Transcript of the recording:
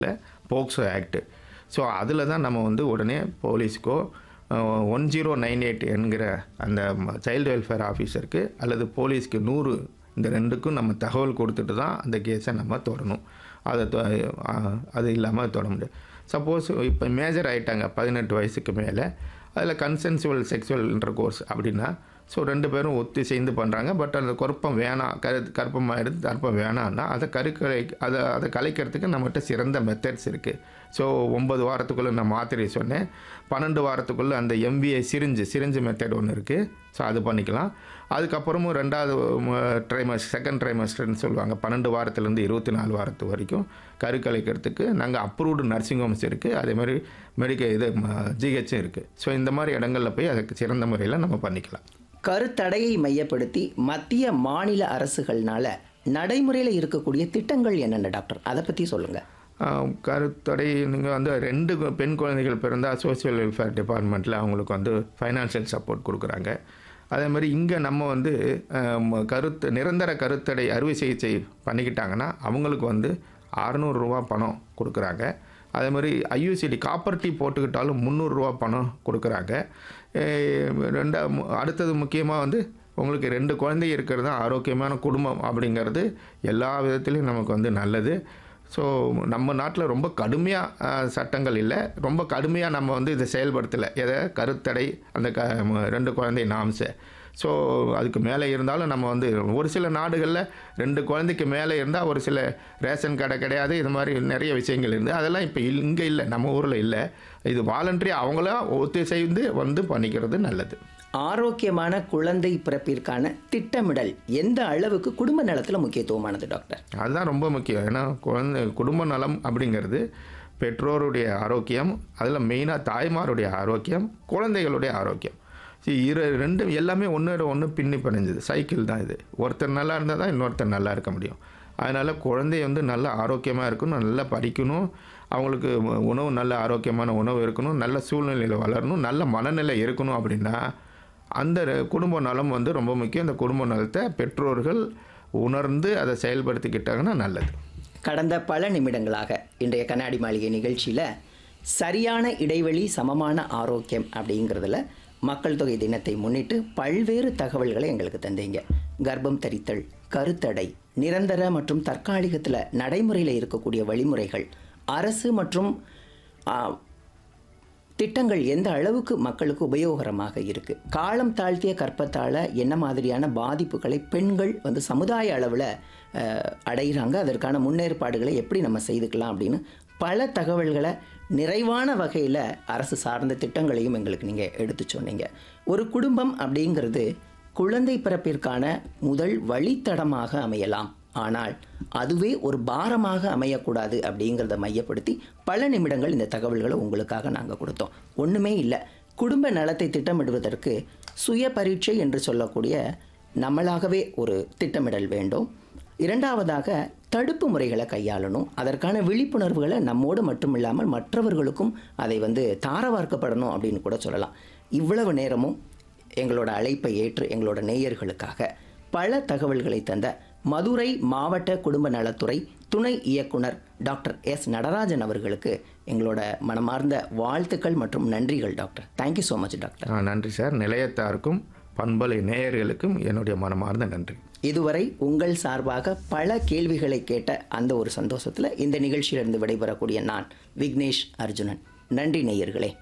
POCSO act so அதில் தான் நம்ம வந்து உடனே போலீஸ்க்கோ ஒன் ஜீரோ நைன் எயிட் என்கிற அந்த சைல்டு வெல்ஃபேர் ஆஃபீஸருக்கு அல்லது போலீஸ்க்கு நூறு இந்த ரெண்டுக்கும் நம்ம தகவல் கொடுத்துட்டு தான் அந்த கேஸை நம்ம தொடரணும் அதை தொ- அஹ், அது இல்லாமல் தொட முடியாது சப்போஸ் இப்போ மேஜர் ஆகிட்டாங்க பதினெட்டு வயசுக்கு மேலே அதில் கன்சென்சுவல் செக்ஸுவல் இன்டர் கோர்ஸ் அப்படின்னா ஸோ ரெண்டு பேரும் ஒத்து சேர்ந்து பண்ணுறாங்க பட் அந்த குழப்பம் வேணாம் கரு கற்பமாயிடுது கற்பம் வேணாம்னா அதை கருக்கலை அதை அதை கலைக்கிறதுக்கு நம்மகிட்ட சிறந்த மெத்தட்ஸ் இருக்குது ஸோ ஒன்பது வாரத்துக்குள்ளே நான் மாத்திரை சொன்னேன் பன்னெண்டு வாரத்துக்குள்ளே அந்த எம்பிஏ சிரிஞ்சு சிரிஞ்சு மெத்தட் ஒன்று இருக்குது ஸோ அது பண்ணிக்கலாம் அதுக்கப்புறமும் ரெண்டாவது ட்ரைமஸ்டர் செகண்ட் ட்ரைமஸ்டர்னு சொல்லுவாங்க பன்னெண்டு வாரத்துலேருந்து இருபத்தி நாலு வாரத்து வரைக்கும் கரு கலைக்கிறதுக்கு நாங்கள் அப்ரூவ்டு நர்சிங் ஹோம்ஸ் இருக்குது அதே மாதிரி மெடிக்கல் இது ஜிஹெச்சும் இருக்குது ஸோ இந்த மாதிரி இடங்களில் போய் அதுக்கு சிறந்த முறையில் நம்ம பண்ணிக்கலாம் கருத்தடையை மையப்படுத்தி மத்திய மாநில அரசுகள்னால நடைமுறையில் இருக்கக்கூடிய திட்டங்கள் என்னென்ன டாக்டர் அதை பற்றி சொல்லுங்கள் ஆஹ் கருத்தடை நீங்கள் வந்து ரெண்டு கு- பெண் குழந்தைகள் பிறந்தால் சோஷியல் வெல்ஃபேர் டிபார்ட்மெண்ட்டில் அவங்களுக்கு வந்து ஃபைனான்ஷியல் சப்போர்ட் கொடுக்குறாங்க அதே மாதிரி இங்கே நம்ம வந்து ஆஹ் ம- கருத்து நிரந்தர கருத்தடை அறுவை சிகிச்சை பண்ணிக்கிட்டாங்கன்னா அவங்களுக்கு வந்து அறநூறுரூவா பணம் கொடுக்குறாங்க அதே மாதிரி ஐயூசிடி காப்பர் டீ போட்டுக்கிட்டாலும் முந்நூறுரூவா பணம் கொடுக்குறாங்க அஹ் ரெண்டா மு- அடுத்தது முக்கியமாக வந்து உங்களுக்கு ரெண்டு குழந்தை இருக்கிறது தான் ஆரோக்கியமான குடும்பம் அப்படிங்கிறது எல்லா விதத்துலேயும் நமக்கு வந்து நல்லது ஸோ நம்ம நாட்டில் ரொம்ப கடுமையாக சட்டங்கள் இல்லை ரொம்ப கடுமையாக நம்ம வந்து இதை செயல்படுத்தலை எதை கருத்தடை அந்த க ம- ரெண்டு குழந்தை நாம்ஸை ஸோ அதுக்கு மேலே இருந்தாலும் நம்ம வந்து ஒரு சில நாடுகளில் ரெண்டு குழந்தைக்கு மேலே இருந்தால் ஒரு சில ரேஷன் கடை கிடையாது இது மாதிரி நிறைய விஷயங்கள் இருந்து அதெல்லாம் இப்போ இங்கே இல்லை நம்ம ஊரில் இல்லை இது வாலண்டரி அவங்களா ஒத்துழைந்து வந்து பண்ணிக்கிறது நல்லது ஆரோக்கியமான குழந்தை பிறப்பிற்கான திட்டமிடல் எந்த அளவுக்கு குடும்ப நலத்தில் முக்கியத்துவமானது டாக்டர் அதுதான் ரொம்ப முக்கியம் ஏன்னா குழந்தை குடும்ப நலம் அப்படிங்கிறது பெற்றோருடைய ஆரோக்கியம் அதில் மெயினாக தாய்மாருடைய ஆரோக்கியம் குழந்தைகளுடைய ஆரோக்கியம் See, இரு ரெண்டும் எல்லாமே ஒன்றோட ஒன்று பின்னி பிணைஞ்சது சைக்கிள் தான் இது ஒருத்தர் நல்லா இருந்தால் தான் இன்னொருத்தர் நல்லா இருக்க முடியும் அதனால் குழந்தை வந்து நல்ல ஆரோக்கியமாக இருக்கணும் நல்லா படிக்கணும் அவங்களுக்கு உ- உணவு நல்ல ஆரோக்கியமான உணவு இருக்கணும் நல்ல சூழ்நிலையில் வளரணும் நல்ல மனநிலை இருக்கணும் அப்படின்னா அந்த ரெ- குடும்ப நலம் வந்து ரொம்ப முக்கியம் அந்த குடும்ப நலத்தை பெற்றோர்கள் உணர்ந்து அதை செயல்படுத்திக்கிட்டாங்கன்னா நல்லது கடந்த பல நிமிடங்களாக இன்றைய கண்ணாடி மாளிகை நிகழ்ச்சியில் சரியான இடைவெளி சமமான ஆரோக்கியம் அப்படிங்கிறதுல மக்கள் தொகை தினத்தை முன்னிட்டு பல்வேறு தகவல்களை எங்களுக்கு தந்தீங்க கர்ப்பம் தரித்தல் கருத்தடை நிரந்தர மற்றும் தற்காலிகத்தில் நடைமுறையில் இருக்கக்கூடிய வழிமுறைகள் அரசு மற்றும் ஆ, திட்டங்கள் எந்த அளவுக்கு மக்களுக்கு உபயோகரமாக இருக்கு காலம் தாழ்த்திய கற்பத்தால் என்ன மாதிரியான பாதிப்புகளை பெண்கள் வந்து சமுதாய அளவில் அடைகிறாங்க அதற்கான முன்னேற்பாடுகளை எப்படி நம்ம செய்துக்கலாம் அப்படின்னு பல தகவல்களை நிறைவான வகையில் அரசு சார்ந்த திட்டங்களையும் எங்களுக்கு நீங்கள் எடுத்து சொன்னீங்க ஒரு குடும்பம் அப்படிங்கிறது குழந்தை பிறப்பிற்கான முதல் வழித்தடமாக அமையலாம் ஆனால் அதுவே ஒரு பாரமாக அமையக்கூடாது அப்படிங்கிறத மையப்படுத்தி பல நிமிடங்கள் இந்த தகவல்களை உங்களுக்காக நாங்கள் கொடுத்தோம் ஒன்றுமே இல்லை குடும்ப நலத்தை திட்டமிடுவதற்கு சுய பரீட்சை என்று சொல்லக்கூடிய நம்மளாகவே ஒரு திட்டமிடல் வேண்டும் இரண்டாவதாக தடுப்பு முறைகளை கையாளணும் அதற்கான விழிப்புணர்வுகளை நம்மோடு மட்டும் இல்லாமல் மற்றவர்களுக்கும் அதை வந்து தாரவார்க்கப்படணும் அப்படின்னு கூட சொல்லலாம் இவ்வளவு நேரமும் எங்களோட அழைப்பை ஏற்று எங்களோட நேயர்களுக்காக பல தகவல்களை தந்த மதுரை மாவட்ட குடும்ப நலத்துறை துணை இயக்குனர் டாக்டர் எஸ் நடராஜன் அவர்களுக்கு எங்களோட மனமார்ந்த வாழ்த்துக்கள் மற்றும் நன்றிகள் doctor thank you so much doctor ஆ, நன்றி சார் நிலையத்தாருக்கும் பண்பலை நேயர்களுக்கும் என்னுடைய மனமார்ந்த நன்றி இதுவரை உங்கள் சார்பாக பல கேள்விகளை கேட்ட அந்த ஒரு சந்தோஷத்தில் இந்த நிகழ்ச்சியிலிருந்து விடைபெறக்கூடிய நான் விக்னேஷ் அர்ஜுனன் நன்றி நேயர்களே